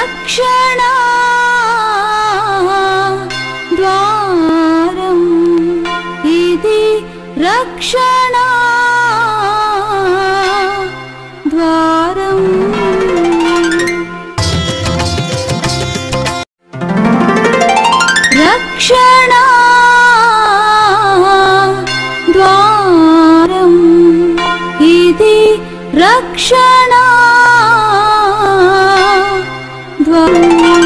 రక్షణ ద్వారం ఇది రక్షణ ద్వారం రక్షణ ద్వారం ఇది రక్షణ ద్వారం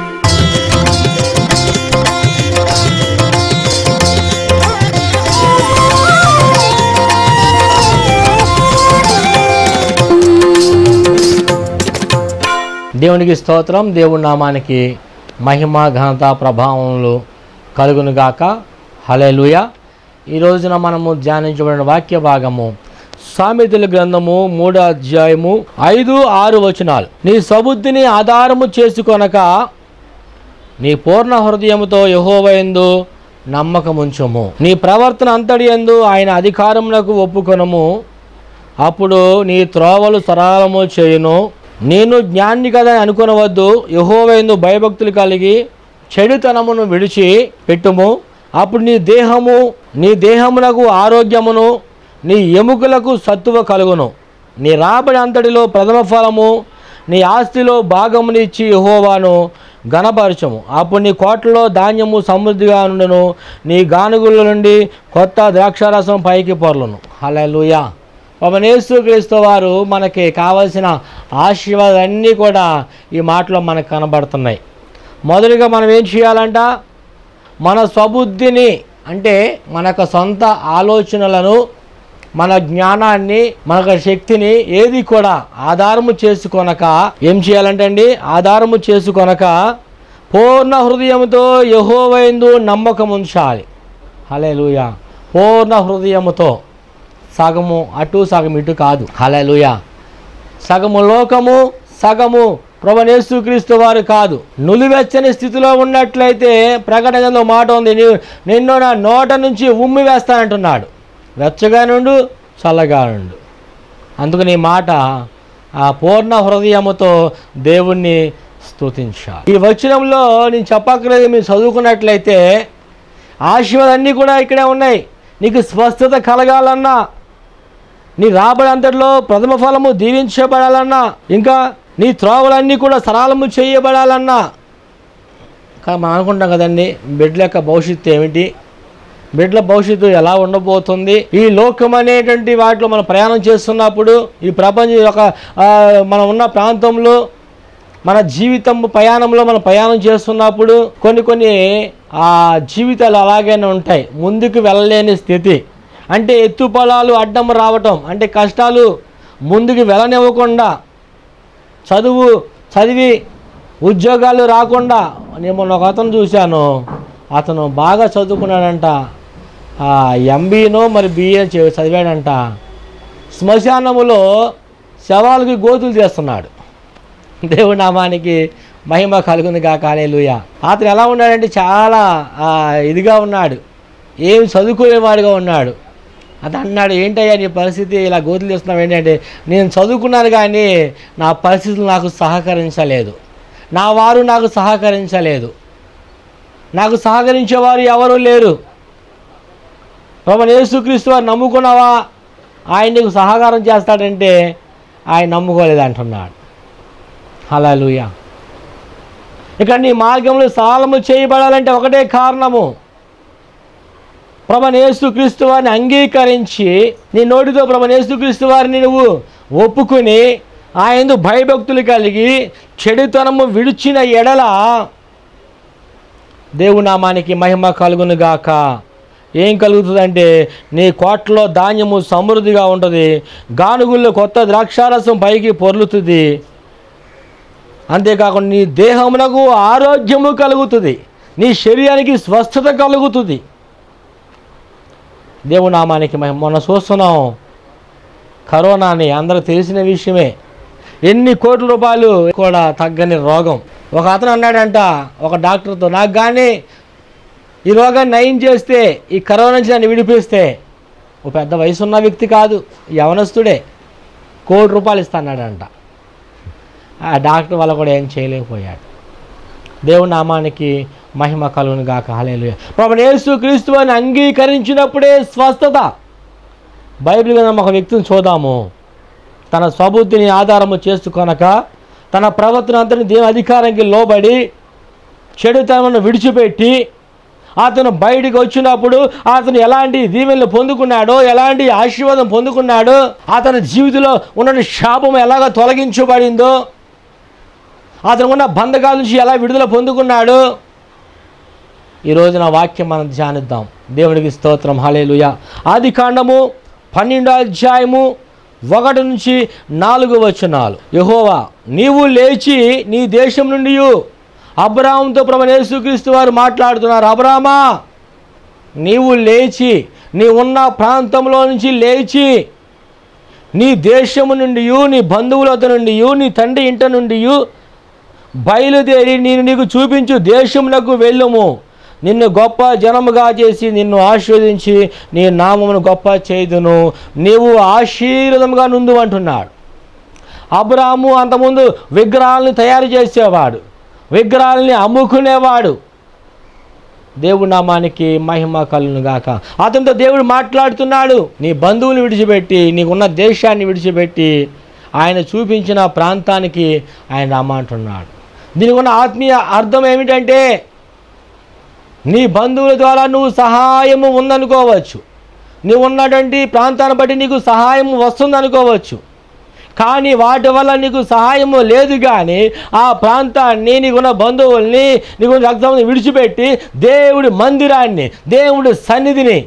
దేవునికి స్తోత్రం దేవుడి నామానికి మహిమ ఘనత ప్రభావములు కలుగునుగాక హలేలుయ ఈ రోజున మనము ధ్యానించబడిన వాక్య భాగము సామెతల గ్రంథము మూడో అధ్యాయము ఐదు ఆరు వచనాలు నీ సబుద్ధిని ఆధారము చేసుకొనక నీ పూర్ణ హృదయముతో యహోవయందు నమ్మకముంచుము నీ ప్రవర్తన అంతటి యందు ఆయన అధికారమునకు ఒప్పుకొనము అప్పుడు నీ త్రోవలు సరళము చేయును నేను జ్ఞాని కదా అని అనుకునవద్దు యహోవైందు భయభక్తులు కలిగి చెడుతనమును విడిచి పెట్టుము అప్పుడు నీ దేహము నీ దేహమునకు ఆరోగ్యమును నీ ఎముకలకు సత్తువ కలుగును నీ రాబడి అంతటిలో ప్రథమ ఫలము నీ ఆస్తిలో భాగముని ఇచ్చి యహోవాను ఘనపరచము అప్పుడు నీ కోటలో ధాన్యము సమృద్ధిగా నుండును నీ గానుగుల నుండి కొత్త ద్రాక్షారసం పైకి పొర్లును హల్లెలూయా పవనేసు క్రీస్తు వారు మనకి కావలసిన ఆశీర్వాదాలన్నీ కూడా ఈ మాటలో మనకు కనబడుతున్నాయి మొదటిగా మనం ఏం చేయాలంట మన స్వబుద్ధిని అంటే మన యొక్క సొంత ఆలోచనలను మన జ్ఞానాన్ని మన యొక్క శక్తిని ఏది కూడా ఆధారము చేసుకొనక ఏం చేయాలంటే అండి ఆధారము చేసుకొనక పూర్ణ హృదయంతో యహోవైందు నమ్మకం ఉంచాలి హలే పూర్ణ హృదయముతో సగము అటు సగం ఇటు కాదు హలే సగము లోకము సగము ప్రభనేసుక్రీస్తు వారు కాదు నులివెచ్చని స్థితిలో ఉన్నట్లయితే ప్రకటనలో మాట ఉంది "నీ- నిన్ను నా నోట నుంచి ఉమ్మి వేస్తానంటున్నాడు వెచ్చగా నుండు చల్లగా నుండు అందుకని ఈ మాట ఆ పూర్ణ హృదయముతో దేవుణ్ణి స్తుతించాలి ఈ వచనంలో నేను చెప్పక్కర్లేదు మీరు చదువుకున్నట్లయితే ఆశీర్వాదాలన్నీ కూడా ఇక్కడే ఉన్నాయి నీకు స్వస్థత కలగాలన్నా నీ రాబడి అంతటిలో ప్రథమ ఫలము దీవించబడాలన్నా ఇంకా నీ త్రోవలన్నీ కూడా సరళము చేయబడాలన్నా కానీ మనం అనుకుంటాం కదండి బిడ్డల యొక్క భవిష్యత్తు ఏమిటి బిడ్డల భవిష్యత్తు ఎలా ఉండబోతుంది ఈ లోకం అనేటువంటి వాటిలో మనం ప్రయాణం చేస్తున్నప్పుడు ఈ ప్రపంచం యొక్క ఆ, మనం ఉన్న ప్రాంతంలో మన జీవితం ప్రయాణంలో మనం ప్రయాణం చేస్తున్నప్పుడు కొన్ని కొన్ని ఆ జీవితాలు అలాగనే ఉంటాయి ముందుకు వెళ్ళలేని స్థితి అంటే ఎత్తు పొలాలు అడ్డం రావటం అంటే కష్టాలు ముందుకు వెళ్ళనివ్వకుండా చదువు చదివి ఉద్యోగాలు రాకుండా నేను మొన్న ఒక అతను చూశాను అతను బాగా చదువుకున్నాడంట ఎంబీనో మరి బిఏ చదివాడంట శ్మశానములో శవాలకి గోతులు చేస్తున్నాడు దేవుడి నామానికి మహిమ కలుగుంది కా కాలేలుయ అతను ఎలా ఉన్నాడంటే చాలా ఆ, ఇదిగా ఉన్నాడు ఏం చదువుకునేవాడిగా ఉన్నాడు అతను అన్నాడు ఏంటయ్యా నీ పరిస్థితి ఇలా గోతులు చేస్తున్నావు ఏంటంటే నేను చదువుకున్నాను కానీ నా పరిస్థితులు నాకు సహకరించలేదు నా వారు నాకు సహకరించలేదు నాకు సహకరించేవారు ఎవరూ లేరు ప్రభు యేసుక్రీస్తు వారు నమ్ముకున్నావా ఆయన నీకు సహకారం చేస్తాడంటే ఆయన నమ్ముకోలేదు అంటున్నాడు హల్లెలూయా ఇక్కడ నీ మార్గంలో సాలము చేయబడాలంటే ఒకటే కారణము ప్రభు యేసుక్రీస్తు వారిని అంగీకరించి నీ నోటితో ప్రభు యేసుక్రీస్తు వారిని నువ్వు ఒప్పుకుని ఆయన భయభక్తులు కలిగి చెడుతనము విడిచిన ఎడల దేవుని నామానికి మహిమ కలుగునుగాక ఏం కలుగుతుందంటే నీ కోటలో ధాన్యము సమృద్ధిగా ఉంటుంది గానుగుల్లో కొత్త ద్రాక్షారసం పైకి పొర్లుతుంది అంతేకాకుండా నీ దేహమునకు ఆరోగ్యము కలుగుతుంది నీ శరీరానికి స్వస్థత కలుగుతుంది దేవుని నామానికి మహిమ మొన్న చూస్తున్నాం కరోనాని అందరూ తెలిసిన విషయమే ఎన్ని కోట్ల రూపాయలు కూడా తగ్గని రోగం ఒక అతను అన్నాడంట ఒక డాక్టర్తో నాకు కానీ ఈ రోగాన్ని నయం చేస్తే ఈ కరోనా నుంచి నన్ను విడిపిస్తే ఒక పెద్ద వయసున్న వ్యక్తి కాదు యవనస్తుడే కోటి రూపాయలు ఇస్తాన్నాడంట ఆ డాక్టర్ వల్ల కూడా ఏం చేయలేకపోయాడు దేవుని నామానికి మహిమ కలుగును గాక హలేలు ప్రభు యేసు క్రీస్తు అని అంగీకరించినప్పుడే స్వస్థత బైబిల్ గ్రంథం ఒక వ్యక్తిని చూద్దాము తన స్వబుద్ధిని ఆధారము చేసుకొనక తన ప్రవర్తన అంతని దేవుని అధికారానికి లోబడి చెడుతనను విడిచిపెట్టి అతను బయటికి వచ్చినప్పుడు అతను ఎలాంటి దీవెనలు పొందుకున్నాడో ఎలాంటి ఆశీర్వాదం పొందుకున్నాడో అతని జీవితంలో ఉన్న శాపం ఎలాగ తొలగించబడిందో అతను ఉన్న బంధకాల నుంచి ఎలా విడుదల పొందుకున్నాడు ఈ రోజున వాక్యం మనం ధ్యానిద్దాం దేవునికి స్తోత్రం హలేలుయ ఆది కాండము పన్నెండో అధ్యాయము ఒకటి నుంచి నాలుగు వచనాలు యహోవా నీవు లేచి నీ దేశం నుండి అబ్రాహంతో ప్రభు యేసుక్రీస్తు వారు మాట్లాడుతున్నారు అబ్రామా నీవు లేచి నీ ఉన్న ప్రాంతంలో నుంచి లేచి నీ దేశము నుండి నీ బంధువులత నుండి నీ తండ్రి ఇంట నుండి బయలుదేరి నేను నీకు చూపించు దేశమునకు వెళ్ళుము నిన్ను గొప్ప జనముగా చేసి నిన్ను ఆశీర్వదించి నీ నామమును గొప్ప చేయుదును నీవు ఆశీర్వదముగా నుండు అంటున్నాడు అబ్రాము అంతకుముందు విగ్రహాలను తయారు చేసేవాడు విగ్రహాలని అమ్ముకునేవాడు దేవుడి నామానికి మహిమ కలును గాక అతనితో దేవుడు మాట్లాడుతున్నాడు నీ బంధువులు విడిచిపెట్టి నీకున్న దేశాన్ని విడిచిపెట్టి ఆయన చూపించిన ప్రాంతానికి ఆయన రమ్మంటున్నాడు దీనికి ఉన్న ఆత్మీయ అర్థం ఏమిటంటే నీ బంధువుల ద్వారా నువ్వు సహాయము ఉందనుకోవచ్చు నువ్వు ఉన్నటువంటి ప్రాంతాన్ని బట్టి నీకు సహాయం వస్తుందనుకోవచ్చు కానీ వాటి వల్ల నీకు సహాయము లేదు కానీ ఆ ప్రాంతాన్ని నీకున్న బంధువుల్ని నీకున్న రక్తం విడిచిపెట్టి దేవుడి మందిరాన్ని దేవుడి సన్నిధిని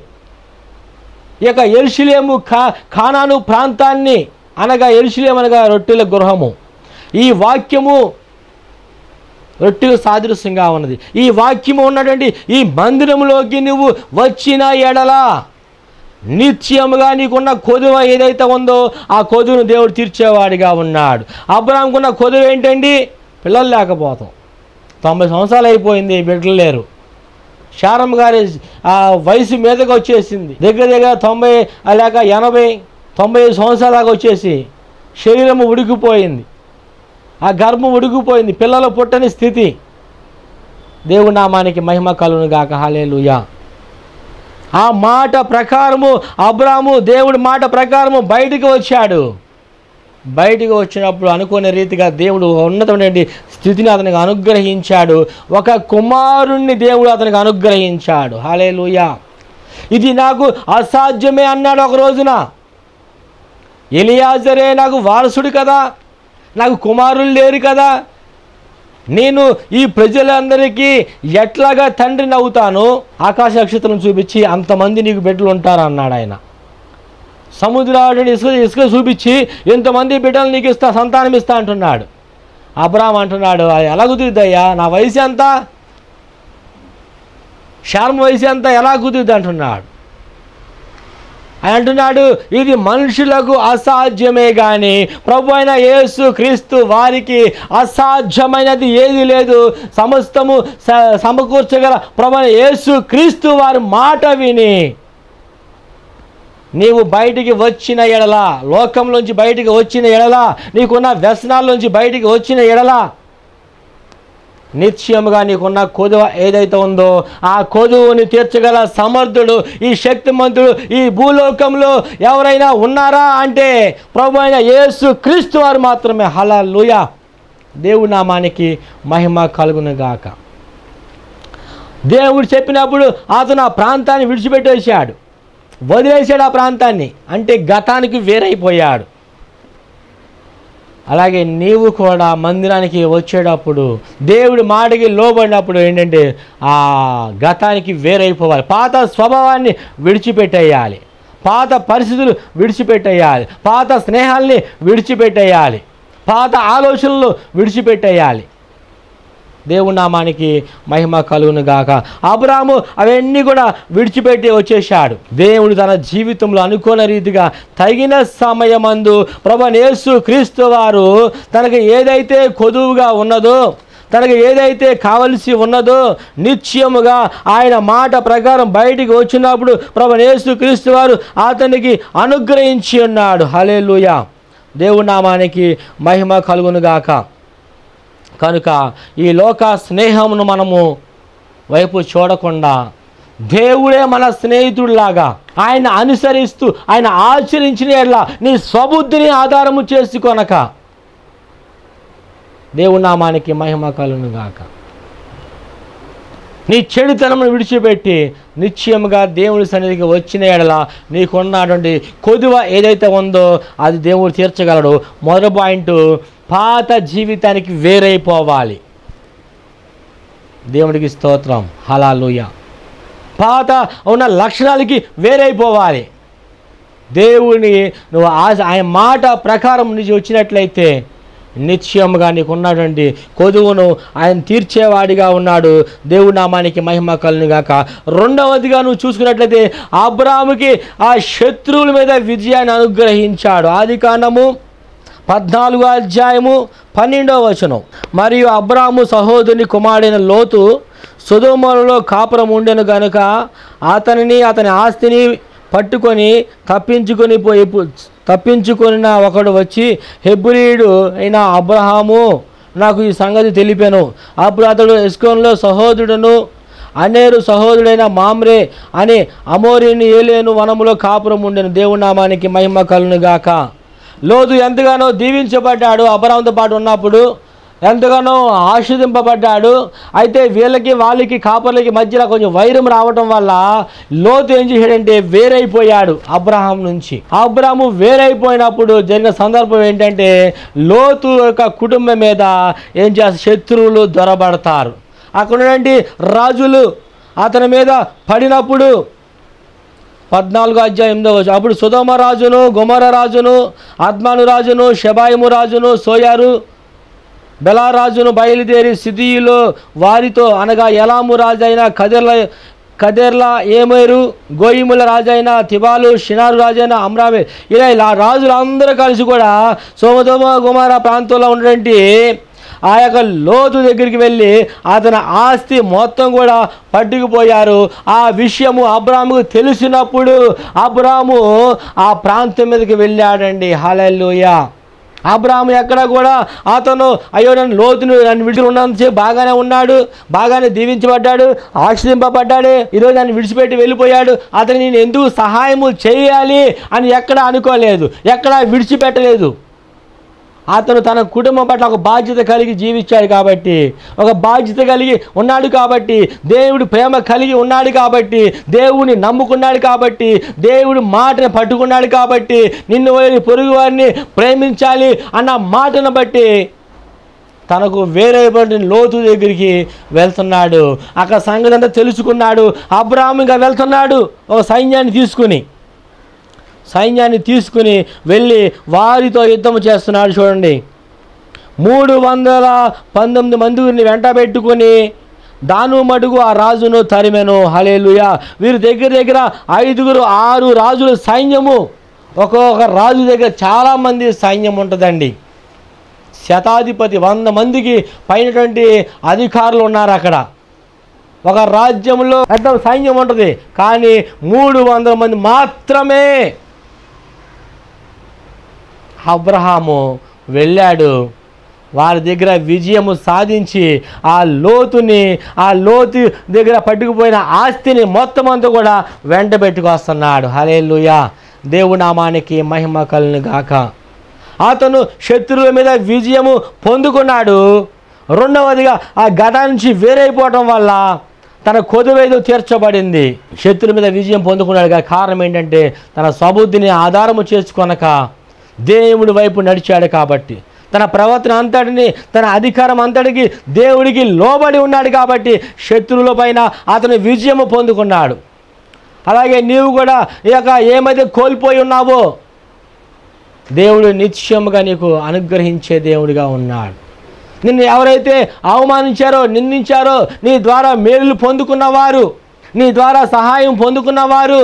ఇక ఎరుషులేము ఖా ఖానాను ప్రాంతాన్ని అనగా ఎరుషులేం అనగా రొట్టెల గృహము ఈ వాక్యము రొట్టెలు సాదృశ్యంగా ఉన్నది ఈ వాక్యము ఉన్నటువంటి ఈ మందిరంలోకి నువ్వు వచ్చిన ఎడలా నిత్యముగా నీకున్న కొదువ ఏదైతే ఉందో ఆ కొదువును దేవుడు తీర్చేవాడిగా ఉన్నాడు అబ్రాహంకున్న కొదువు ఏంటండి పిల్లలు లేకపోతాం తొంభై సంవత్సరాలు అయిపోయింది బిడ్డలు లేరు శారమ్మ గారి ఆ వయసు మీదకి వచ్చేసింది దగ్గర దగ్గర తొంభై ఆ లేక ఎనభై తొంభై ఐదు సంవత్సరాల దాకా వచ్చేసి శరీరము ఉడికిపోయింది ఆ గర్భం ఉడికిపోయింది పిల్లలు పుట్టని స్థితి దేవుడి నామానికి మహిమ కలును గాక హాలేలుయా ఆ మాట ప్రకారము అబ్రాము దేవుడి మాట ప్రకారము బయటికి వచ్చాడు బయటికి వచ్చినప్పుడు అనుకునే రీతిగా దేవుడు ఉన్నతమైన స్థితిని అతనికి అనుగ్రహించాడు ఒక కుమారుణ్ణి దేవుడు అతనికి అనుగ్రహించాడు హాలేలుయా ఇది నాకు అసాధ్యమే అన్నాడు ఒక రోజున ఎలియాజరే నాకు వారసుడు కదా నాకు కుమారులు లేరు కదా నేను ఈ ప్రజలందరికీ ఎట్లాగా తండ్రిని అవుతాను ఆకాశ నక్షత్రం చూపించి అంతమంది నీకు బిడ్డలు ఉంటారు అన్నాడు ఆయన సముద్రాన్ని ఇసుక ఇసుక చూపించి ఎంతమంది బిడ్డలు నీకు ఇస్తా సంతానం ఇస్తా అంటున్నాడు అబ్రామ్ అంటున్నాడు "అది ఎలా కుదురుద్దయ్యా నా వయసు ఎంత శార్మ వయసు ఎంత ఎలా కుదురుద్ది అంటున్నాడు ఆయన అంటున్నాడు ఇది మనుషులకు అసాధ్యమే కానీ ప్రభు అయిన యేసు క్రీస్తు వారికి అసాధ్యమైనది ఏది లేదు సమస్తము స- సమకూర్చగల ప్రభు అయిన యేసు క్రీస్తు వారి మాట విని నీవు బయటికి వచ్చిన ఎడల లోకంలోంచి బయటికి వచ్చిన ఎడల నీకున్న వ్యసనాల్లోంచి బయటికి వచ్చిన ఎడల నిశ్చయముగా నీకున్న కొదువ ఏదైతే ఉందో ఆ కొదువుని తీర్చగల సమర్థుడు ఈ శక్తిమంతుడు ఈ భూలోకంలో ఎవరైనా ఉన్నారా అంటే ప్రభు అయిన యేసు క్రీస్తు వారు మాత్రమే హలలుయ దేవుడి నామానికి మహిమ కలుగును గాక దేవుడు చెప్పినప్పుడు అతను ఆ ప్రాంతాన్ని విడిచిపెట్టేశాడు వదిలేశాడు ఆ ప్రాంతాన్ని అంటే గతానికి వేరైపోయాడు అలాగే నీవు కూడా మందిరానికి వచ్చేటప్పుడు దేవుడి మాటకి లోబడినప్పుడు ఏంటంటే ఆ గతానికి వేరైపోవాలి పాత స్వభావాన్ని విడిచిపెట్టేయాలి పాత పరిస్థితులు విడిచిపెట్టేయాలి పాత స్నేహాల్ని విడిచిపెట్టేయాలి పాత ఆలోచనలు విడిచిపెట్టేయాలి దేవుడి నామానికి మహిమ కలుగును గాక అబ్రాము అవన్నీ కూడా విడిచిపెట్టి వచ్చేశాడు దేవుడు తన జీవితంలో అనుకోని రీతిగా తగిన సమయమందు ప్రభు యేసు క్రీస్తు వారు తనకి ఏదైతే కొదువుగా ఉన్నదో తనకి ఏదైతే కావలసి ఉన్నదో నిత్యముగా ఆయన మాట ప్రకారం బయటికి వచ్చినప్పుడు ప్రభు యేసు క్రీస్తు వారు అతనికి అనుగ్రహించి ఉన్నాడు హలేలుయా దేవుడి నామానికి మహిమ కలుగును గాక కనుక ఈ లోక స్నేహమును మనము వైపు చూడకుండా దేవుడే మన స్నేహితుడిలాగా ఆయన అనుసరిస్తూ ఆయన ఆచరించిన ఎడల నీ స్వబుద్ధిని ఆధారము చేసుకొనక దేవుడి నామానికి మహిమ కలును గాక నీ చెడుతనమును విడిచిపెట్టి నిశ్చయముగా దేవుడి సన్నిధికి వచ్చిన ఎడల నీకున్నటువంటి కొదువ ఏదైతే ఉందో అది దేవుడు తీర్చగలడు మొదటి పాయింట్ పాత జీవితానికి వేరైపోవాలి దేవుడికి స్తోత్రం హలాలుయ పాత ఉన్న లక్షణాలకి వేరైపోవాలి దేవుని నువ్వు ఆశ ఆయన మాట ప్రకారం నుంచి వచ్చినట్లయితే నిశ్చయముగా నీకు ఉన్నటువంటి కొదువును ఆయన తీర్చేవాడిగా ఉన్నాడు దేవుడి నామానికి మహిమ కలును గాక రెండవదిగా నువ్వు చూసుకున్నట్లయితే అబ్రాముకి ఆ శత్రువుల మీద విజయాన్ని అనుగ్రహించాడు ఆది కాండము పద్నాలుగో అధ్యాయము పన్నెండవ వచనం మరియు అబ్రాము సహోదరుని కుమారుడైన లోతు సుధోమలలో కాపురం ఉండెను గనుక అతనిని అతని ఆస్తిని పట్టుకొని తప్పించుకొని పోయి తప్పించుకొనిన ఒకడు వచ్చి హెబ్రీయుడు అయిన అబ్రహాము నాకు ఈ సంగతి తెలిపాను అప్పుడు అతడు ఎస్కోన్లో సహోదరుడును అనేరు సహోదరుడైన మామ్రే అని అమోరిని ఏలేను వనములో కాపురం ఉండెను దేవుడి నామానికి మహిమ కలును గాక లోతు ఎంతగానో దీవించబడ్డాడు అబ్రహాంతో పాటు ఉన్నప్పుడు ఎంతగానో ఆశీర్దింపబడ్డాడు అయితే వీళ్ళకి వాళ్ళకి కాపర్లకి మధ్యలో కొంచెం వైరం రావటం వల్ల లోతు ఏం చేశాడంటే వేరైపోయాడు అబ్రహాం నుంచి అబ్రహాము వేరైపోయినప్పుడు జరిగిన సందర్భం ఏంటంటే లోతు యొక్క కుటుంబం మీద ఏం చేస్తారు శత్రువులు దొరబడతారు అక్కడ ఉన్నటువంటి రాజులు అతని మీద పడినప్పుడు పద్నాలుగో అధ్యాయం ఎనిమిదో వచ్చి అప్పుడు సుధమ రాజును గుమర రాజును ఆత్మాను రాజును షబాయిము రాజును సోయారు బెలారాజును బయలుదేరి సిద్ధిలో వారితో అనగా ఎలాము రాజైన కదెర్ల కదెర్ల ఏమేరు గోయిముల రాజైన తిబాలు షినారు రాజైన అమ్రావే ఇలా ఇలా రాజులందరూ కలిసి కూడా సోమదోమ గుమార ప్రాంతంలో ఉన్నటువంటి ఆ యొక్క లోతు దగ్గరికి వెళ్ళి అతని ఆస్తి మొత్తం కూడా పట్టుకుపోయారు ఆ విషయము అబ్రాముకు తెలిసినప్పుడు అబ్రాము ఆ ప్రాంతం మీదకి వెళ్ళాడండి హలెల్లుయా అబ్రాహం ఎక్కడ కూడా అతను అయ్యో నన్ను లోతును నన్ను విడిచి ఉన్నంతసేపు బాగానే ఉన్నాడు బాగానే దీవించబడ్డాడు ఆశ్రయింపబడ్డాడు ఈరోజు నన్ను విడిచిపెట్టి వెళ్ళిపోయాడు అతను నేను ఎందుకు సహాయము చేయాలి అని ఎక్కడ అనుకోలేదు ఎక్కడ విడిచిపెట్టలేదు అతను తన కుటుంబం పట్ల ఒక బాధ్యత కలిగి జీవించాడు కాబట్టి ఒక బాధ్యత కలిగి ఉన్నాడు కాబట్టి దేవుడి ప్రేమ కలిగి ఉన్నాడు కాబట్టి దేవుని నమ్ముకున్నాడు కాబట్టి దేవుడి మాటను పట్టుకున్నాడు కాబట్టి నిన్ను వదిలి పొరుగు వారిని ప్రేమించాలి అన్న మాటను బట్టి తనకు వేరే లోతు దగ్గరికి వెళ్తున్నాడు అక్కడ సంగతి అంతా తెలుసుకున్నాడు అబ్రాహం ఇంకా వెళ్తున్నాడు ఒక సైన్యాన్ని తీసుకుని సైన్యాన్ని తీసుకుని వెళ్ళి వారితో యుద్ధం చేస్తున్నాడు చూడండి మూడు వందల పంతొమ్మిది మందిని వెంట పెట్టుకుని దాను మడుగు ఆ రాజును తరిమెను హలేలుయా వీరి దగ్గర దగ్గర ఐదుగురు ఆరు రాజుల సైన్యము ఒక్కొక్క రాజు దగ్గర చాలామంది సైన్యం ఉంటుందండి శతాధిపతి వంద మందికి పైనటువంటి అధికారులు ఉన్నారు అక్కడ ఒక రాజ్యంలో పెద్ద సైన్యం ఉంటుంది కానీ మూడు వందల మంది మాత్రమే అబ్రహాము వెళ్ళాడు వారి దగ్గర విజయము సాధించి ఆ లోతుని ఆ లోతు దగ్గర పట్టుకుపోయిన ఆస్తిని మొత్తం అంతా కూడా వెంట పెట్టుకొస్తున్నాడు హలే దేవుడి నామానికి మహిమ కలును గాక అతను శత్రువుల మీద విజయము పొందుకున్నాడు రెండవదిగా ఆ గత నుంచి వేరైపోవటం వల్ల తన కొదువేదో తీర్చబడింది శత్రువుల మీద విజయం పొందుకున్నాడు కా- కారణం ఏంటంటే తన స్వబుద్ధిని ఆధారము చేసుకొనక దేవుడి వైపు నడిచాడు కాబట్టి తన ప్రవర్తన అంతటిని తన అధికారం అంతటికి దేవుడికి లోబడి ఉన్నాడు కాబట్టి శత్రువుల పైన అతను విజయము పొందుకున్నాడు అలాగే నీవు కూడా ఈ యొక్క ఏమైతే కోల్పోయి ఉన్నావో దేవుడు నిత్యముగా నీకు అనుగ్రహించే దేవుడిగా ఉన్నాడు నిన్ను ఎవరైతే అవమానించారో నిందించారో నీ ద్వారా మేలులు పొందుకున్నవారు నీ ద్వారా సహాయం పొందుకున్నవారు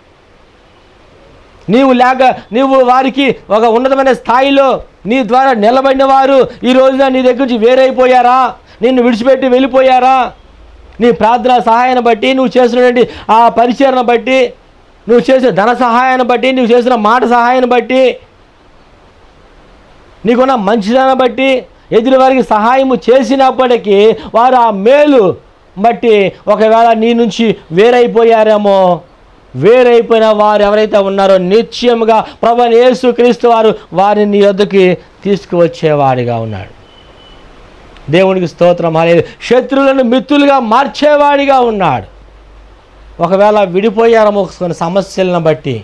నీవు లేక నీవు వారికి ఒక ఉన్నతమైన స్థాయిలో నీ ద్వారా నిలబడిన వారు ఈ రోజున నీ దగ్గర నుంచి వేరైపోయారా నిన్ను విడిచిపెట్టి వెళ్ళిపోయారా నీ ప్రార్థన సహాయాన్ని బట్టి నువ్వు చేసినటువంటి ఆ పరిచరణ బట్టి నువ్వు చేసిన ధన సహాయాన్ని బట్టి నువ్వు చేసిన మాట సహాయాన్ని బట్టి నీకున్న మంచిదాన్ని బట్టి ఎదురు వారికి సహాయము చేసినప్పటికీ వారు ఆ మేలు బట్టి ఒకవేళ నీ నుంచి వేరైపోయారేమో వేరైపోయిన వారు ఎవరైతే ఉన్నారో నిశ్చయముగా ప్రభు యేసు క్రీస్తు వారు వారిని నీ వద్దకి తీసుకువచ్చేవాడిగా ఉన్నాడు దేవునికి స్తోత్రం అనేది శత్రువులను మిత్రులుగా మార్చేవాడిగా ఉన్నాడు ఒకవేళ విడిపోయారేమో కొన్ని సమస్యలను బట్టి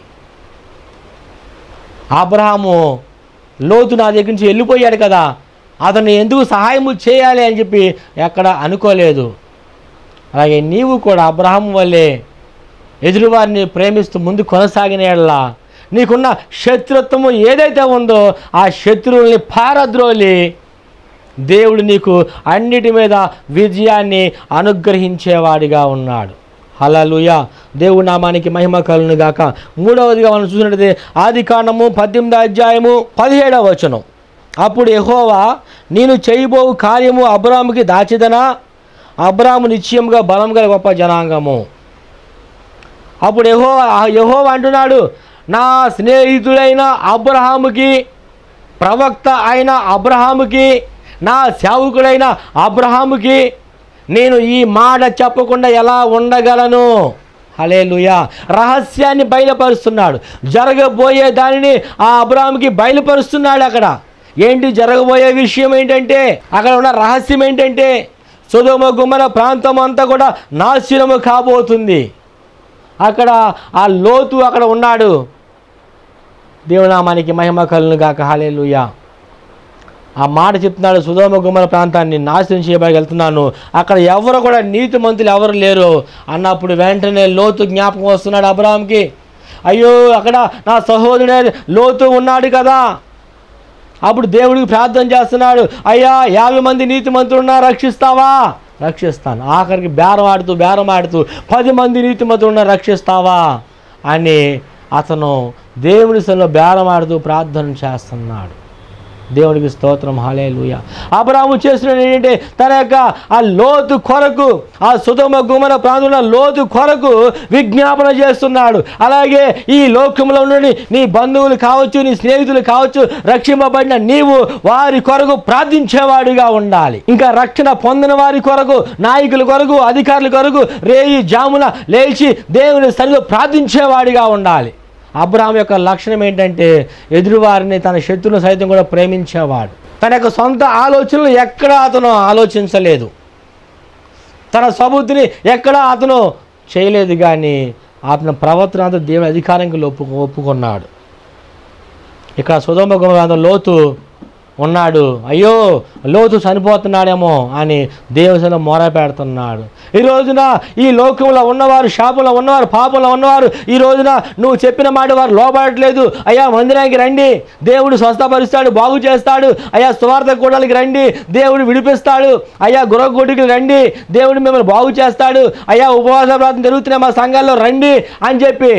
అబ్రహాము లోతు నా దగ్గర నుంచి వెళ్ళిపోయాడు కదా అతను ఎందుకు సహాయము చేయాలి అని చెప్పి ఎక్కడ అనుకోలేదు అలాగే నీవు కూడా అబ్రహాం వల్లే ఎదురువారిని ప్రేమిస్తూ ముందు కొనసాగిన ఎడలా నీకున్న శత్రుత్వము ఏదైతే ఉందో ఆ శత్రువుల్ని పారద్రోలి దేవుడు నీకు అన్నిటి మీద విజయాన్ని అనుగ్రహించేవాడిగా ఉన్నాడు హలలుయ దేవుడి నామానికి మహిమ కలును గాక మూడవదిగా మనం చూసినట్లయితే ఆది కాండము పద్దెనిమిది అధ్యాయము పదిహేడవ వచనం అప్పుడు యెహోవా నేను చేయబోవు కార్యము అబ్రాముకి దాచిదనా అబ్రాము నిశ్చయముగా బలం గల గొప్ప జనాంగము అప్పుడు యహో యహో అంటున్నాడు నా స్నేహితుడైన అబ్రహాముకి ప్రవక్త అయిన అబ్రహాముకి నా సేవకుడైన అబ్రహాముకి నేను ఈ మాట చెప్పకుండా ఎలా ఉండగలను హలేలుయా రహస్యాన్ని బయలుపరుస్తున్నాడు జరగబోయే దానిని ఆ అబ్రహాంకి బయలుపరుస్తున్నాడు అక్కడ ఏంటి జరగబోయే విషయం ఏంటంటే అక్కడ ఉన్న రహస్యం ఏంటంటే సుధుమ గుమ్మల ప్రాంతం అంతా కూడా నాశనము కాబోతుంది అక్కడ ఆ లోతు అక్కడ ఉన్నాడు దేవునామానికి మహిమ కలును గాక హాలేలుయా ఆ మాట చెప్తున్నాడు సుధోమ గుమ్మల ప్రాంతాన్ని నాశనం చేయబడి వెళ్తున్నాను అక్కడ ఎవరు కూడా నీతి మంతులు ఎవరు లేరు అన్నప్పుడు వెంటనే లోతు జ్ఞాపకం వస్తున్నాడు అబ్రాహాంకి అయ్యో అక్కడ నా సహోదరుడే లోతు ఉన్నాడు కదా అప్పుడు దేవుడికి ప్రార్థన చేస్తున్నాడు అయ్యా యాభై మంది నీతి మంత్రులున్నా రక్షిస్తావా రక్షిస్తాను ఆఖరికి బేరం ఆడుతూ బేరం ఆడుతూ పది మంది నీతి మంత్రులున్నా రక్షిస్తావా అని అతను దేవుని సన్నిలో బేరం ఆడుతూ ప్రార్థన చేస్తున్నాడు దేవునికి స్తోత్రం హాలేలుయ అబ్రాము చేసిన ఏంటంటే తన యొక్క ఆ లోతు కొరకు ఆ సుధమ గుమన ప్రాంతంలో లోతు కొరకు విజ్ఞాపన చేస్తున్నాడు అలాగే ఈ లోకంలో నుండి నీ బంధువులు కావచ్చు నీ స్నేహితులు కావచ్చు రక్షింపబడిన నీవు వారి కొరకు ప్రార్థించేవాడిగా ఉండాలి ఇంకా రక్షణ పొందిన వారి కొరకు నాయకుల కొరకు అధికారుల కొరకు రేయి జామున లేచి దేవుని సరిలో ప్రార్థించేవాడిగా ఉండాలి అబ్రహాం యొక్క లక్షణం ఏంటంటే ఎదురువారిని తన శత్రువులను సైతం కూడా ప్రేమించేవాడు తన యొక్క సొంత ఆలోచనలు ఎక్కడా అతను ఆలోచించలేదు తన సబుద్ధిని ఎక్కడా అతను చేయలేదు కానీ అతని ప్రవర్తన అంతా దేవుని అధికారానికి ఒప్పు ఒప్పుకున్నాడు ఇక్కడ సుధమ గుమరాంతం లోతు ఉన్నాడు అయ్యో లోతు చనిపోతున్నాడేమో అని దేవుని మొర పెడుతున్నాడు ఈ రోజున ఈ లోకంలో ఉన్నవారు శాపంలో ఉన్నవారు పాపంలో ఉన్నవారు ఈ రోజున నువ్వు చెప్పిన మాట వారు లోబడట్లేదు అయ్యా మందిరానికి రండి దేవుడు స్వస్థపరుస్తాడు బాగు చేస్తాడు అయ్యా స్వార్థ కూడలికి రండి దేవుడు విడిపిస్తాడు అయ్యా గురగొడ్డుకి రండి దేవుడు మిమ్మల్ని బాగు చేస్తాడు అయ్యా ఉపవాస ప్రార్థన జరుగుతున్నాయి మా సంఘాల్లో రండి అని చెప్పి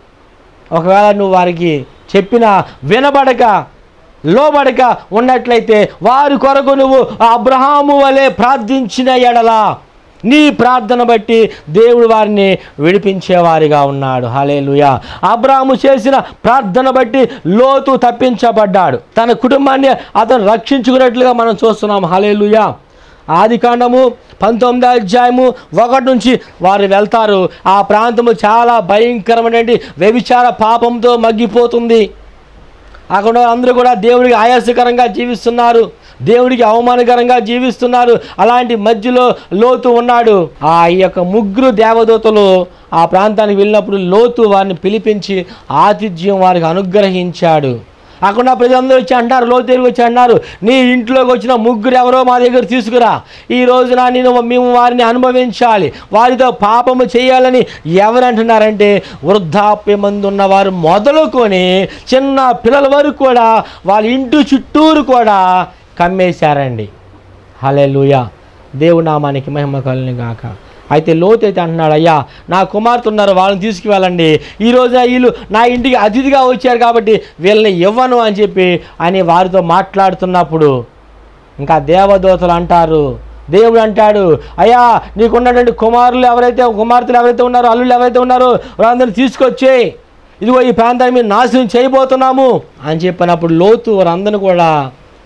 ఒకవేళ నువ్వు వారికి చెప్పిన వినబడక లోబడక ఉన్నట్లయితే వారి కొరకు నువ్వు అబ్రహాము వలె ప్రార్థించిన ఎడలా నీ ప్రార్థన బట్టి దేవుడు వారిని విడిపించేవారిగా ఉన్నాడు హలేలుయా అబ్రాహాము చేసిన ప్రార్థన బట్టి లోతు తప్పించబడ్డాడు తన కుటుంబాన్ని అతను రక్షించుకున్నట్లుగా మనం చూస్తున్నాం హలేలుయా ఆది కాండము పంతొమ్మిదో అధ్యాయము ఒకటి నుంచి వారు వెళ్తారు ఆ ప్రాంతము చాలా భయంకరమైనటువంటి వ్యభిచార పాపంతో మగ్గిపోతుంది అక్కడ అందరూ కూడా దేవుడికి ఆయాసకరంగా జీవిస్తున్నారు దేవుడికి అవమానకరంగా జీవిస్తున్నారు అలాంటి మధ్యలో లోతు ఉన్నాడు ఆ యొక్క ముగ్గురు దేవదూతలు ఆ ప్రాంతానికి వెళ్ళినప్పుడు లోతు వారిని పిలిపించి ఆతిథ్యం వారికి అనుగ్రహించాడు అక్కడ ఉన్న ప్రజలందరూ వచ్చి అంటారు లోతు దగ్గరికి వచ్చి అన్నారు నీ ఇంట్లోకి వచ్చిన ముగ్గురు ఎవరో మా దగ్గర తీసుకురా ఈ రోజున నేను మేము వారిని అనుభవించాలి వారితో పాపము చేయాలని ఎవరు అంటున్నారంటే వృద్ధాప్యమందు ఉన్నవారు మొదలుకొని చిన్న పిల్లల వరకు కూడా వాళ్ళ ఇంటి చుట్టూరు కూడా కమ్మేశారండి హలే దేవుడు నామానికి మహిమ కలుని గాక అయితే లోతు అయితే అంటున్నాడు అయ్యా నా కుమార్తె ఉన్నారు వాళ్ళని తీసుకువెళ్ళండి ఈ రోజున వీళ్ళు నా ఇంటికి అతిథిగా వచ్చారు కాబట్టి వీళ్ళని ఇవ్వను అని చెప్పి అని వారితో మాట్లాడుతున్నప్పుడు ఇంకా దేవదూతలు అంటారు దేవుడు అంటాడు అయ్యా నీకున్నటువంటి కుమారులు ఎవరైతే కుమార్తెలు ఎవరైతే ఉన్నారో అల్లుళ్ళు ఎవరైతే ఉన్నారో వాళ్ళందరినీ తీసుకొచ్చే ఇదిగో ఈ ప్రాంతాన్ని మేము నాశనం చేయబోతున్నాము అని చెప్పినప్పుడు లోతు వారందరిని కూడా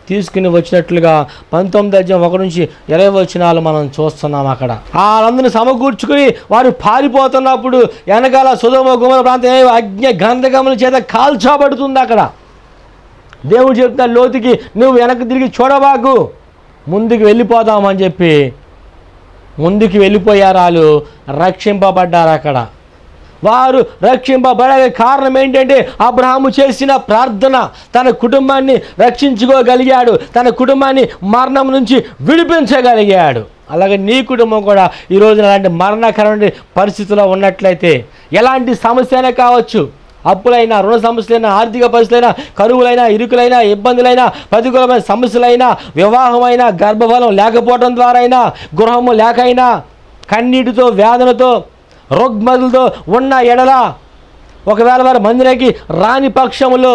తీసుకుని వచ్చినట్లుగా పంతొమ్మిది అధ్యాయం ఒక నుంచి ఇరవై వచనాలు మనం చూస్తున్నాం అక్కడ వాళ్ళందరిని సమకూర్చుకుని వారు పారిపోతున్నప్పుడు వెనకాల సుధమ గుమర ప్రాంతం ఏ అజ్ఞ గంధకముల చేత కాల్చబడుతుంది అక్కడ దేవుడు చెప్తాడు లోతుకి నువ్వు వెనక్కి తిరిగి చూడబాకు ముందుకు వెళ్ళిపోదామని చెప్పి ముందుకు వెళ్ళిపోయారు వాళ్ళు రక్షింపబడ్డారు అక్కడ వారు రక్షింపబడే కారణం ఏంటంటే అబ్రహాము చేసిన ప్రార్థన తన కుటుంబాన్ని రక్షించుకోగలిగాడు తన కుటుంబాన్ని మరణం నుంచి విడిపించగలిగాడు అలాగే నీ కుటుంబం కూడా ఈ రోజున అలాంటి మరణకరమైన పరిస్థితిలో ఉన్నట్లయితే ఎలాంటి సమస్య అయినా కావచ్చు అప్పులైనా రుణ సమస్యలైనా ఆర్థిక పరిస్థితులైనా కరువులైనా ఇరుకులైనా ఇబ్బందులైనా ప్రతికూలమైన సమస్యలైనా వివాహమైనా గర్భఫలం లేకపోవడం ద్వారా అయినా గృహము లేకైనా కన్నీటితో వేదనతో రుగ్మతులతో ఉన్న ఎడల ఒకవేళ వారు మందిరానికి రాని పక్షములో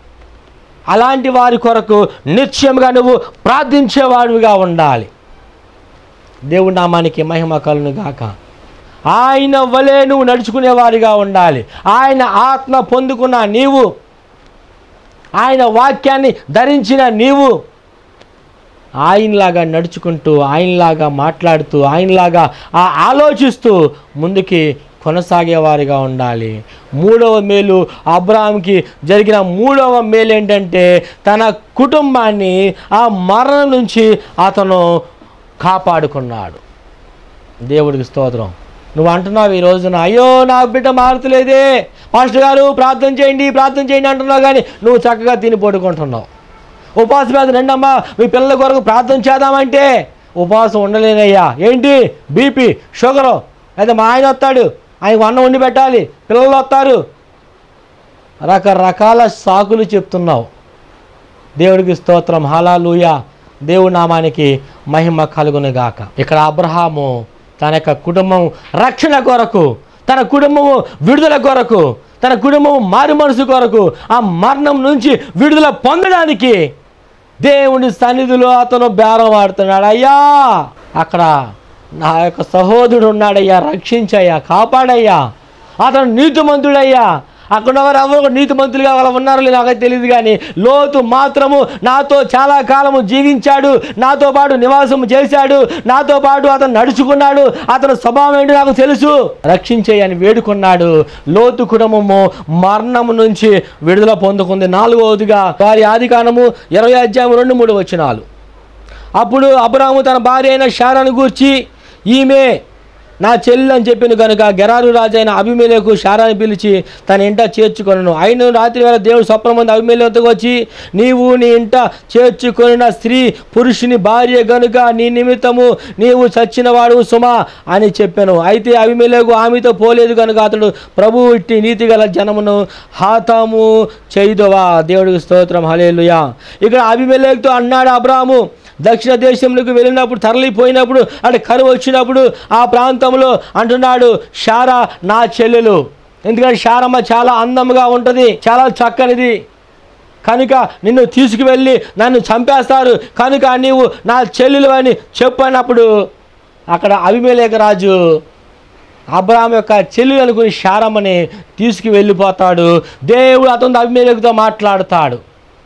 అలాంటి వారి కొరకు నిత్యంగా నువ్వు ప్రార్థించేవాడివిగా ఉండాలి దేవుడి నామానికి మహిమ కలును గాక ఆయన వలె నువ్వు నడుచుకునేవారిగా ఉండాలి ఆయన ఆత్మ పొందుకున్న నీవు ఆయన వాక్యాన్ని ధరించిన నీవు ఆయనలాగా నడుచుకుంటూ ఆయనలాగా మాట్లాడుతూ ఆయనలాగా ఆ ఆలోచిస్తూ ముందుకి కొనసాగేవారిగా ఉండాలి మూడవ మేలు అబ్రాహాంకి జరిగిన మూడవ మేలు ఏంటంటే తన కుటుంబాన్ని ఆ మరణం నుంచి అతను కాపాడుకున్నాడు దేవుడికి స్తోత్రం నువ్వు అంటున్నావు ఈ రోజున అయ్యో నా బిడ్డ మారుతలేదే మాస్టర్ గారు ప్రార్థన చేయండి ప్రార్థన చేయండి అంటున్నావు కానీ నువ్వు చక్కగా తిని పడుకుంటున్నావు ఉపవాస వ్యాధి రెండమ్మా మీ పిల్లల కొరకు ప్రార్థన చేద్దామంటే ఉపవాసం ఉండలేనయ్యా ఏంటి బీపీ షుగరు అయితే మా ఆయన వస్తాడు ఆయనకు అన్నం వండి పెట్టాలి పిల్లలు వస్తారు రకరకాల సాకులు చెప్తున్నావు దేవుడికి స్తోత్రం హలాలుయ దేవుడి నామానికి మహిమ కలుగును గాక ఇక్కడ అబ్రహాము తన యొక్క కుటుంబం రక్షణ కొరకు తన కుటుంబము విడుదల కొరకు తన కుటుంబం మారు మనసు కొరకు ఆ మరణం నుంచి విడుదల పొందడానికి దేవుని సన్నిధిలో అతను బేరం ఆడుతున్నాడు అయ్యా అక్కడ నా యొక్క సహోదరుడు ఉన్నాడయ్యా రక్షించయ్యా కాపాడయ్యా అతను నీతిమంతుడయ్యా అక్కడ వారు ఎవరు నీతిమంతులుగా వాళ్ళు ఉన్నారో లేదో నాకైతే తెలియదు కానీ లోతు మాత్రము నాతో చాలా కాలము జీవించాడు నాతో పాటు నివాసం చేశాడు నాతో పాటు అతను నడుచుకున్నాడు అతని స్వభావం ఏంటో నాకు తెలుసు రక్షించేయని వేడుకున్నాడు లోతు కుటుంబము మరణము నుంచి విడుదల పొందుకుంది నాలుగవదిగా వారి ఆది కాండము ఇరవై అధ్యాయం రెండు మూడు వచ్చినాలు అప్పుడు అబ్రాము తన భార్య అయిన షారాను గూర్చి ఈమె నా చెల్లి అని చెప్పిన కనుక గెరారు రాజు అయిన అభిమేలకు షారాని పిలిచి తన ఇంట చేర్చుకొనను అయిన రాత్రి వేళ దేవుడు స్వప్నమంది అభిమేలతకు వచ్చి నీవు నీ ఇంట చేర్చుకొనిన స్త్రీ పురుషుని భార్య గనుక నీ నిమిత్తము నీవు చచ్చినవాడు సుమా అని చెప్పాను అయితే అభిమేలకు ఆమెతో పోలేదు కనుక అతడు ప్రభు ఇట్టి నీతి గల జనమును హాతాము చేయుదవా దేవుడికి స్తోత్రం హలేలుయా ఇక్కడ అభిమేలకుతో అన్నాడు అబ్రాము దక్షిణ దేశంలోకి వెళ్ళినప్పుడు తరలిపోయినప్పుడు అంటే కరువు వచ్చినప్పుడు ఆ ప్రాంతంలో అంటున్నాడు షారా నా చెల్లెలు ఎందుకంటే షారమ్మ చాలా అందంగా ఉంటుంది చాలా చక్కనిది కనుక నిన్ను తీసుకువెళ్ళి నన్ను చంపేస్తారు కనుక నీవు నా చెల్లెలు అని చెప్పినప్పుడు అక్కడ అభిమేలేఖ రాజు అబ్రాహం యొక్క చెల్లెలు అనుకుని షారమ్మని తీసుకు వెళ్ళిపోతాడు దేవుడు అతను అభిమేలేఖతో మాట్లాడతాడు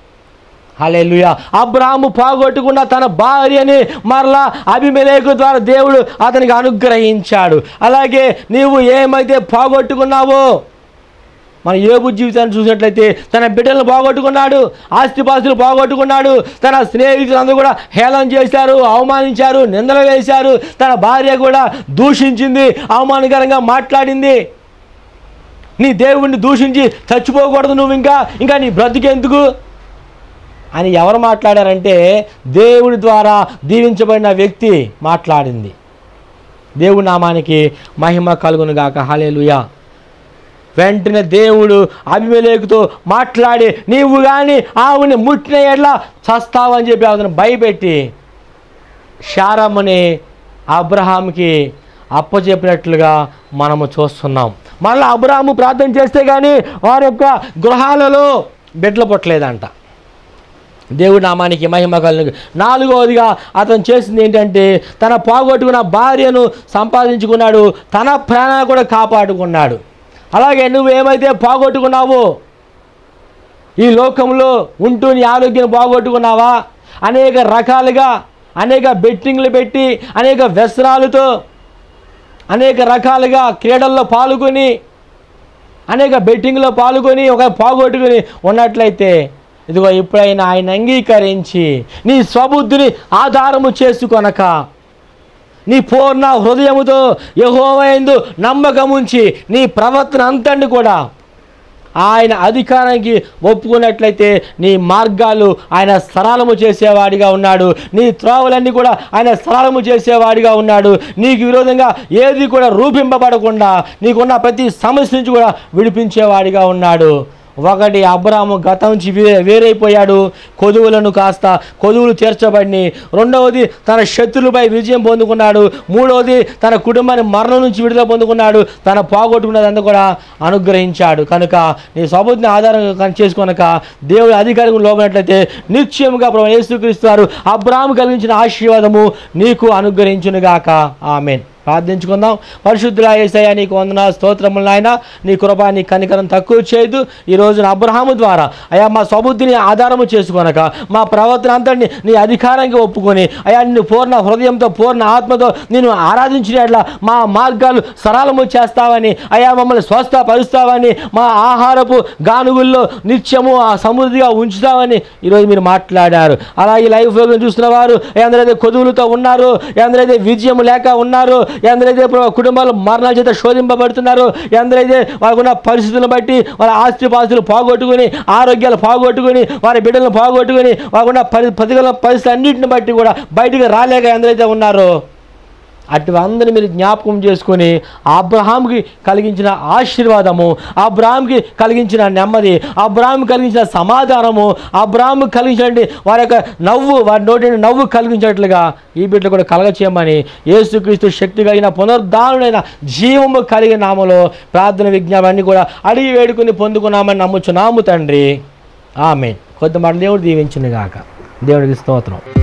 హల్లెలూయా అబ్రాహాము పోగొట్టుకున్న తన భార్యని మరలా అభిమేలేకు ద్వారా దేవుడు అతనికి అనుగ్రహించాడు అలాగే నీవు ఏమైతే పోగొట్టుకున్నావో మన ఏబు జీవితాన్ని చూసినట్లయితే తన బిడ్డలను పోగొట్టుకున్నాడు ఆస్తిపాస్తులు పోగొట్టుకున్నాడు తన స్నేహితులందరూ కూడా హేళన చేశారు అవమానించారు నిందలు వేశారు తన భార్య కూడా దూషించింది అవమానకరంగా మాట్లాడింది నీ దేవుణ్ణి దూషించి చచ్చిపోకూడదు నువ్వు ఇంకా ఇంకా నీ బ్రతికెందుకు అని ఎవరు మాట్లాడారంటే దేవుడి ద్వారా దీవించబడిన వ్యక్తి మాట్లాడింది దేవుడి నామానికి మహిమ కలుగును గాక హలేలుయా వెంటనే దేవుడు అభిమేలేకుతో మాట్లాడి నీవు కానీ ఆవుని ముట్టిన ఎట్లా చస్తావని చెప్పి అతను భయపెట్టి శారమ్మని అబ్రహాంకి అప్పచెప్పినట్లుగా మనము చూస్తున్నాం మళ్ళీ అబ్రహాము ప్రార్థన చేస్తే కానీ వారి యొక్క గృహాలలో బిడ్డలు పుట్టలేదంట దేవుడి నామానికి మహిమ కలుగు నాలుగవదిగా అతను చేసింది ఏంటంటే తన పోగొట్టుకున్న భార్యను సంపాదించుకున్నాడు తన ప్రాణాన్ని కూడా కాపాడుకున్నాడు అలాగే నువ్వు ఏమైతే పోగొట్టుకున్నావో ఈ లోకంలో ఉంటూ నీ ఆరోగ్యం పోగొట్టుకున్నావా అనేక రకాలుగా అనేక బెట్టింగ్లు పెట్టి అనేక వ్యసనాలతో అనేక రకాలుగా క్రీడల్లో పాల్గొని అనేక బెట్టింగ్లో పాల్గొని ఒక పోగొట్టుకుని ఉన్నట్లయితే ఇదిగో ఇప్పుడైనా ఆయన అంగీకరించి నీ స్వబుద్ధిని ఆధారము చేసుకొనక నీ పూర్ణ హృదయముతో యహోవయందు నమ్మకముంచి నీ ప్రవర్తన అంతటి కూడా ఆయన అధికారానికి ఒప్పుకున్నట్లయితే నీ మార్గాలు ఆయన సరళము చేసేవాడిగా ఉన్నాడు నీ త్రోవలన్నీ కూడా ఆయన సరళము చేసేవాడిగా ఉన్నాడు నీకు విరోధంగా ఏది కూడా రూపింపబడకుండా నీకున్న ప్రతి సమస్య నుంచి కూడా విడిపించేవాడిగా ఉన్నాడు ఒకటి అబ్రాము గతం నుంచి వే వేరైపోయాడు కొదువులను కాస్త కొదువులు తీర్చబడి రెండవది తన శత్రులపై విజయం పొందుకున్నాడు మూడవది తన కుటుంబాన్ని మరణం నుంచి విడుదల పొందుకున్నాడు తన పోగొట్టుకున్నదంతా కూడా అనుగ్రహించాడు కనుక నీ స్వబుద్ధిని ఆధారం చేసుకొనక దేవుడి అధికారం లోబడినట్లయితే నిశ్చయముగా ప్రభు యేసుక్రీస్తు వారు అబ్రాము కలిగించిన ఆశీర్వాదము నీకు అనుగ్రహించునుగాక ఆమెన్ ప్రార్థించుకుందాం పరిశుద్ధుల ఏసయ్య నీకు వందన స్తోత్రములు నాయన నీ కృప నీ కనికరం తక్కువ చేయదు ఈ రోజున అబ్రహాము ద్వారా అయా మా స్వబుద్ధిని ఆధారము చేసుకొనక మా ప్రవర్తన అంతటిని నీ అధికారానికి ఒప్పుకొని అయా నిన్ను పూర్ణ హృదయంతో పూర్ణ ఆత్మతో నేను ఆరాధించినట్ల మా మార్గాలు సరళము చేస్తావని అయా మమ్మల్ని స్వస్థపరుస్తావని మా ఆహారపు గానుగుల్లో నిత్యము ఆ సమృద్ధిగా ఉంచుతావని ఈరోజు మీరు మాట్లాడారు అలాగే లైఫ్ ప్రోగ్రామ్ చూస్తున్న వారు ఎందరైతే కొదువులతో ఉన్నారు ఎందరైతే విజయం లేక ఉన్నారు ఎందరైతే ఇప్పుడు కుటుంబాలు మరణాల చేత శోధింపబడుతున్నారు ఎందరైతే వాళ్ళకున్న పరిస్థితులను బట్టి వాళ్ళ ఆస్తి పాస్తులు పోగొట్టుకుని ఆరోగ్యాలు పోగొట్టుకుని వారి బిడ్డలను పోగొట్టుకుని వాళ్ళకున్న పరి ప్రతికూల పరిస్థితి అన్నింటిని బట్టి కూడా బయటికి రాలేక ఎందరైతే ఉన్నారో అటు అందరిని మీరు జ్ఞాపకం చేసుకొని అబ్రహాంకి కలిగించిన ఆశీర్వాదము అబ్రాహాంకి కలిగించిన నెమ్మది అబ్రాహాం కలిగించిన సమాధానము అబ్రాహాం కలిగించినటువంటి వారి యొక్క నవ్వు వారి నోటి నుండి నవ్వు కలిగించినట్లుగా ఈ బిడ్డలు కూడా కలగచేయమని యేసుక్రీస్తు శక్తి కలిగిన పునరుద్ధారుడైన జీవము కలిగిన నామలో ప్రార్థన విజ్ఞానాన్ని కూడా అడిగి వేడుకుని పొందుకున్నామని నమ్ముచున్నాము తండ్రి ఆమె కొద్ది మాట దేవుడు దీవించింది గాక దేవుడికి స్తోత్రం